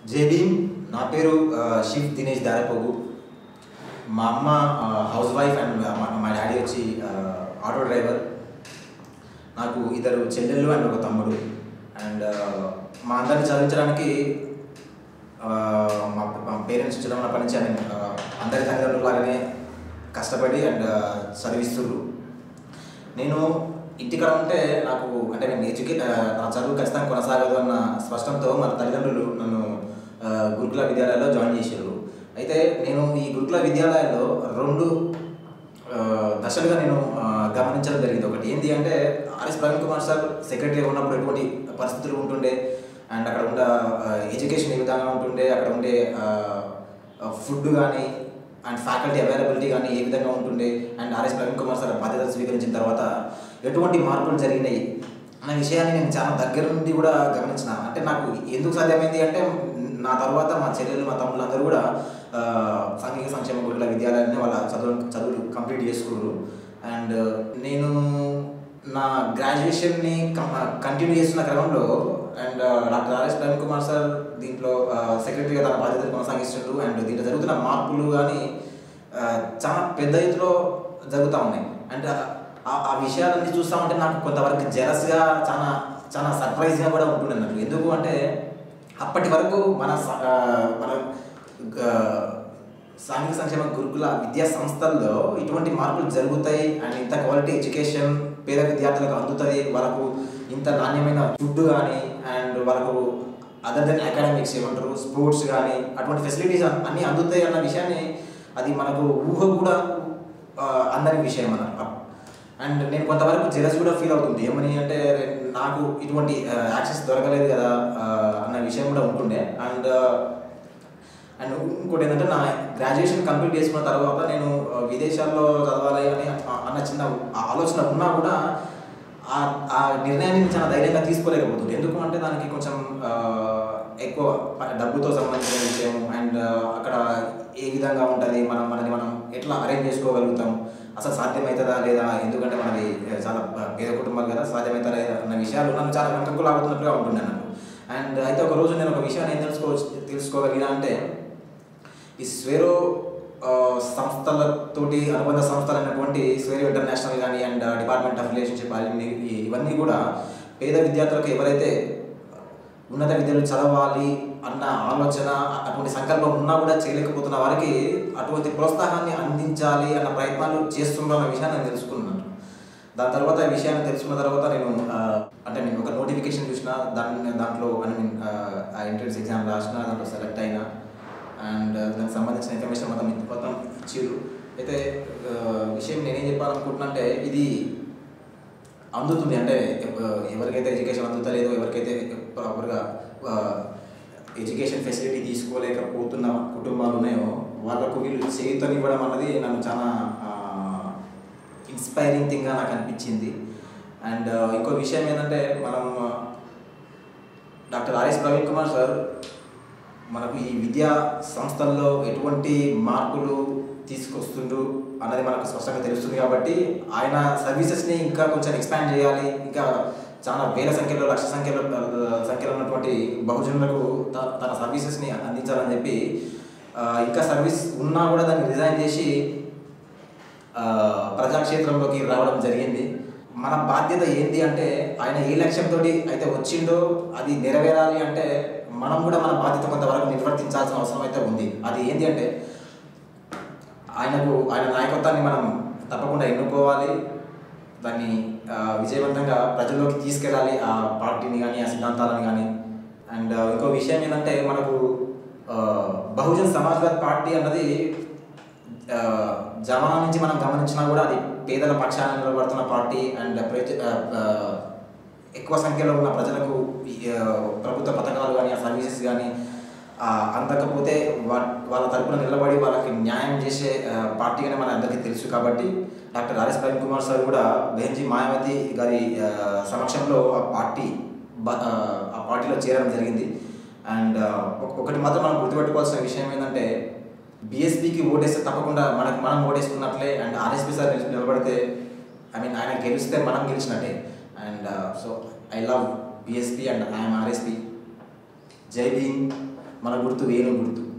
జై భీమ్ నా పేరు ఆ, శివ్ దినేష్ దారపోగు మా అమ్మ ఆ, హౌస్ వైఫ్ అండ్ మా మా డాడీ వచ్చి ఆ, ఆటో డ్రైవర్ నాకు ఇద్దరు చెల్లెళ్ళు అండ్ ఒక తమ్ముడు అండ్ ఆ, మా అందరిని చదివించడానికి ఆ, మా మా పేరెంట్స్ చిన్నప్పటి నుంచి ఐ మీన్ అందరి తల్లిదండ్రులు లాగానే కష్టపడి అండ్ చదివిస్తున్నారు నేను ఇంటికాడ ఉంటే నాకు అంటే నేను ఎడ్యుకే ఆ, నా చదువు ఖచ్చితంగా కొనసాగదు అన్న స్పష్టంతో మన తల్లిదండ్రులు నన్ను ఆ, గురుకుల విద్యాలయాల్లో జాయిన్ చేశారు అయితే నేను ఈ గురుకుల విద్యాలయాల్లో రెండు ఆ, దశలుగా నేను ఆ, గమనించడం జరిగింది ఒకటి ఏంటి అంటే RS Praveen Kumar sir secretary ఉన్నప్పుడు ఎటువంటి పరిస్థితులు ఉంటుండే అండ్ అక్కడ ఉన్న ఎడ్యుకేషన్ ఏ విధంగా ఉంటుండే అక్కడ ఉండే ఫుడ్ కానీ అండ్ ఫ్యాకల్టీ అవైలబిలిటీ కానీ ఏ విధంగా ఉంటుండే and RS Praveen Kumar sir బాధ్యతలు స్వీకరించిన తర్వాత ఎటువంటి మార్పులు జరిగినాయి అన్న విషయాన్ని నేను చాలా దగ్గర నుండి కూడా గమనించిన అంటే నాకు ఎందుకు సాధ్యమైంది అంటే నా తర్వాత మా చెల్లెలు మా తమ్ముళ్ళు అందరూ కూడా ఆ, సాంఘిక సంక్షేమ గురుకుల విద్యాలయాన్ని వాళ్ళ చదువు చదువులు కంప్లీట్ చేసుకున్నారు అండ్ నేను నా గ్రాడ్యుయేషన్ని కంటిన్యూ చేస్తున్న క్రమంలో and doctor RS Praveen Kumar sir దీంట్లో సెక్రటరీగా తన బాధ్యతలు కొనసాగిస్తుండ్రు అండ్ దీంట్లో జరుగుతున్న మార్పులు కానీ చాలా పెద్ద ఎత్తులో జరుగుతూ ఉన్నాయి అండ్ ఆ ఆ విషయాలన్నీ చూస్తూ ఉంటే నాకు కొంతవరకు జెలస్గా చాలా చాలా సర్ప్రైజ్గా కూడా ఉంటుంది అన్నట్టు ఎందుకు అంటే అప్పటి వరకు మన స- ఆ, మన ఆ, సాంఘిక సంక్షేమ గురుకుల విద్యా సంస్థల్లో ఇటువంటి మార్పులు జరుగుతాయి అండ్ ఇంత క్వాలిటీ ఎడ్యుకేషన్ పేద విద్యార్థులకు అందుతుంది వాళ్ళకు ఇంత నాణ్యమైన ఫుడ్ కానీ అండ్ వాళ్ళకు అదర్ దెన్ అకాడమిక్స్ ఏమంటారు స్పోర్ట్స్ కానీ అటువంటి ఫెసిలిటీస్ అన్నీ అందుతాయి అన్న విషయాన్ని అది మనకు ఊహ కూడా ఆ, అందని విషయం అన్నమాట అండ్ నేను కొంతవరకు జెలస్ కూడా ఫీల్ అవుతుంది ఏమని అంటే నాకు ఇటువంటి యాక్సెస్ దొరకలేదు కదా ఆ, అన్న విషయం కూడా ఉంటుండే అండ్ అండ్ ఇంకోటి ఏంటంటే నా గ్రాడ్యుయేషన్ కంప్లీట్ చేసుకున్న తర్వాత నేను ఆ, విదేశాల్లో చదవాలి అని ఆ- అన్న చిన్న ఆ- ఆలోచన ఉన్నా కూడా ఆ ఆ నిర్ణయాన్ని చాలా ధైర్యంగా తీసుకోలేకపోతుంది ఎందుకు అంటే దానికి కొంచెం ఆ, ఎక్కువ ప- డబ్బుతో సంబంధించిన విషయం అండ్ అక్కడ ఏ విధంగా ఉంటుంది మనం మనని మనం ఎట్లా అరేంజ్ చేసుకోగలుగుతాం అసలు సాధ్యమవుతుందా లేదా ఎందుకంటే మనది చాలా పేద కుటుంబాలు కదా సాధ్యమవుతుందా లేదా అన్న విషయాలు నన్ను చాలా వెంకకులు ఆగుతున్నట్టుగా ఉంటుండే నాకు అండ్ అయితే ఒక రోజు నేను ఒక విషయాన్ని ఏం తెలుసుకో తెలుసుకోగలిగినా అంటే ఈ స్వేరో ఆ, సంస్థలతోటి అనుబంధ సంస్థలు అయినటువంటి స్వేరో ఇంటర్నేషనల్ కానీ అండ్ డిపార్ట్మెంట్ ఆఫ్ రిలేషన్షిప్ అన్ని ఇవన్నీ కూడా పేద విద్యార్థులకు ఎవరైతే ఉన్నత విద్యలు చదవాలి అన్న ఆలోచన అటువంటి సంకల్పం ఉన్నా కూడా చేయలేకపోతున్న వారికి అటువంటి ప్రోత్సాహాన్ని అందించాలి అన్న ప్రయత్నాలు చేస్తున్న విషయాన్ని నేను తెలుసుకున్నాను దాని తర్వాత ఈ విషయాన్ని తెలుసుకున్న తర్వాత నేను ఆ, అంటే నేను ఒక నోటిఫికేషన్ చూసిన దాని దాంట్లో ఐ మీన్ ఆ ఎంట్రన్స్ ఎగ్జామ్ రాసిన దాంట్లో సెలెక్ట్ అయినా అండ్ దానికి సంబంధించిన ఇన్ఫర్మేషన్ మొత్తం మొత్తం ఇచ్చిర్రు అయితే ఆ, విషయం నేనేం చెప్పాలనుకుంటున్నా అంటే ఇది అందుతుంది అంటే ఎవ- ఎవరికైతే ఎడ్యుకేషన్ అందుతలేదో ఎవరికైతే ప్రాపర్గా ఎడ్యుకేషన్ ఫెసిలిటీ తీసుకోలేకపోతున్న కుటుంబాలు ఉన్నాయో వాళ్ళకు వీళ్ళు చేయుతనివ్వడం అన్నది నన్ను చాలా ఇన్స్పైరింగ్ థింగ్గా నాకు అనిపించింది అండ్ ఇంకో విషయం ఏంటంటే మనం doctor RS Praveen Kumar sir మనకు ఈ విద్యా సంస్థల్లో ఎటువంటి మార్పులు తీసుకొస్తుండ్రు అన్నది మనకు స్పష్టంగా తెలుస్తుంది కాబట్టి ఆయన సర్వీసెస్ని ఇంకా కొంచెం ఎక్స్పాండ్ చేయాలి ఇంకా చాలా వేల సంఖ్యలో లక్ష సంఖ్యలో ఆ, సంఖ్యలో ఉన్నటువంటి బహుజనులకు త- తన సర్వీసెస్ని అందించాలని చెప్పి ఆ, ఇంకా సర్వీస్ ఉన్నా కూడా దాన్ని రిజైన్ చేసి ఆ, ప్రజాక్షేత్రంలోకి రావడం జరిగింది మన బాధ్యత ఏంటి అంటే ఆయన ఏ లక్ష్యంతో అయితే వచ్చిండో అది నెరవేరాలి అంటే మనం కూడా మన బాధ్యత కొంతవరకు నిర్వర్తించాల్సిన అవసరం అయితే ఉంది అది ఏంటి అంటే ఆయనకు ఆయన నాయకత్వాన్ని మనం తప్పకుండా ఎన్నుకోవాలి దాన్ని ఆ, విజయవంతంగా ప్రజల్లోకి తీసుకెళ్ళాలి ఆ పార్టీని కానీ ఆ సిద్ధాంతాలను కానీ అండ్ ఇంకో విషయం ఏంటంటే మనకు ఆ, బహుజన్ సమాజ్వాద్ పార్టీ అన్నది ఆ, జమానా నుంచి మనం గమనించినా కూడా అది పేదల పక్షాన నిలబడుతున్న పార్టీ అండ్ ప్రజ ఆ, ఆ, ఎక్కువ సంఖ్యలో ఉన్న ప్రజలకు ఈ, ఆ, ప్రభుత్వ పథకాలు కానీ ఆ సర్వీసెస్ కానీ ఆ, అందకపోతే వా- వాళ్ళ తరపున నిలబడి వాళ్ళకి న్యాయం చేసే ఆ, పార్టీగానే మన అందరికీ తెలుసు కాబట్టి doctor RS Praveen Kumar sir కూడా బెహెన్జీ మాయావతి గారి ఆ, సమక్షంలో ఆ పార్టీ బ- ఆ, ఆ పార్టీలో చేరడం జరిగింది అండ్ ఆ, ఒక- ఒకటి మాత్రం మనం గుర్తుపెట్టుకోవాల్సిన విషయం ఏంటంటే బీఎస్పీకి ఓటేస్తే తప్పకుండా మనకు మనం ఓటేసుకున్నట్లే అండ్ ఆర్ఎస్పీ సార్ నిలిచి నిలబడితే ఐ మీన్ ఆయన గెలిస్తే మనం గెలిచినట్టే and so I love BSP and I'm RSP జై భీమ్ మన గుర్తు వేణు గుర్తు